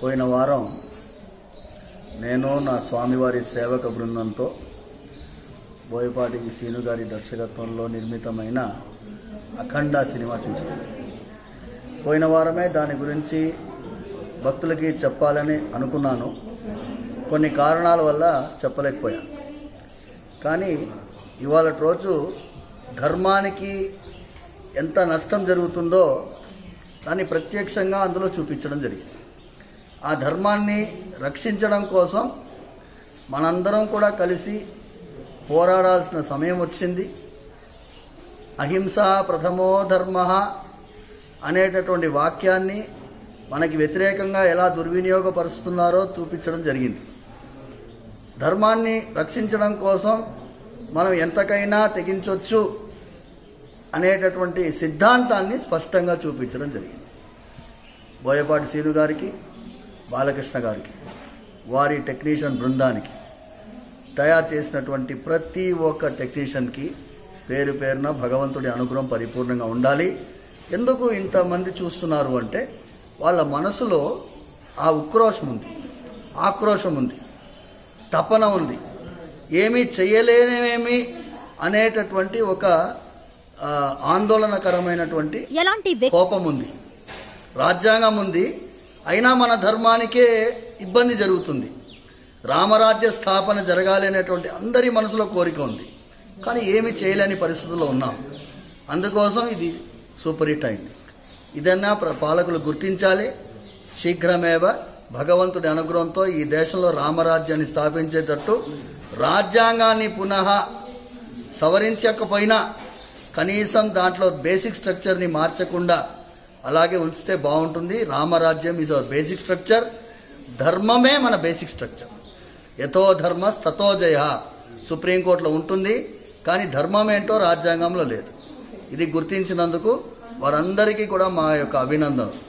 పోయిన వారం నేను నా స్వామివారి సేవక బృందంతో బోయపాటి సీను గారి దర్శకత్వంలో నిర్మితమైన అఖండ సినిమా చూశాను పోయిన వారమే దాని గురించి భక్తులకి చెప్పాలని అనుకున్నాను కొన్ని కారణాల వల్ల చెప్పలేకపోయాను కానీ ఇవాళ రోజు ధర్మానికి ఎంత నష్టం జరుగుతుందో దాన్ని ప్రత్యక్షంగా అందులో చూపించడం జరిగింది ఆ ధర్మాన్ని రక్షించడం కోసం మనందరం కూడా కలిసి పోరాడాల్సిన సమయం వచ్చింది అహింస ప్రథమో ధర్మ అనేటటువంటి వాక్యాన్ని మనకి వ్యతిరేకంగా ఎలా దుర్వినియోగపరుస్తున్నారో చూపించడం జరిగింది ధర్మాన్ని రక్షించడం కోసం మనం ఎంతకైనా తెగించవచ్చు అనేటటువంటి సిద్ధాంతాన్ని స్పష్టంగా చూపించడం జరిగింది బోయపాటి సీను గారికి బాలకృష్ణ గారికి వారి టెక్నీషియన్ బృందానికి తయారు చేసినటువంటి ప్రతి ఒక్క టెక్నీషియన్కి పేరు పేరున భగవంతుడి అనుగ్రహం పరిపూర్ణంగా ఉండాలి ఎందుకు ఇంతమంది చూస్తున్నారు అంటే వాళ్ళ మనసులో ఆ ఉక్రోషం ఉంది ఆక్రోషం ఉంది తపన ఉంది ఏమీ చేయలేనేమేమి అనేటటువంటి ఒక ఆ, ఆందోళనకరమైనటువంటి ఎలాంటి వ్యక్తి కోపం ఉంది రాజ్యాంగం ఉంది అయినా మన ధర్మానికే ఇబ్బంది జరుగుతుంది రామరాజ్య స్థాపన జరగాలి అనేటువంటి అందరి మనసులో కోరిక ఉంది కానీ ఏమి చేయలేని పరిస్థితుల్లో ఉన్నాం అందుకోసం ఇది సూపర్ హిట్ అయింది ఇదన్నా ప్ర- పాలకులు గుర్తించాలి శీఘ్రమేవ భగవంతుడి అనుగ్రహంతో ఈ దేశంలో రామరాజ్యాన్ని స్థాపించేటట్టు రాజ్యాంగాన్ని పునః సవరించకపోయినా కనీసం దాంట్లో బేసిక్ స్ట్రక్చర్ని మార్చకుండా అలాగే ఉంచితే బాగుంటుంది రామరాజ్యం ఈజ్ అవర్ బేసిక్ స్ట్రక్చర్ ధర్మమే మన బేసిక్ స్ట్రక్చర్ యథో ధర్మ తతో జయ సుప్రీంకోర్టులో ఉంటుంది కానీ ధర్మం ఏంటో రాజ్యాంగంలో లేదు ఇది గుర్తించినందుకు వారందరికీ కూడా మా యొక్క అభినందనలు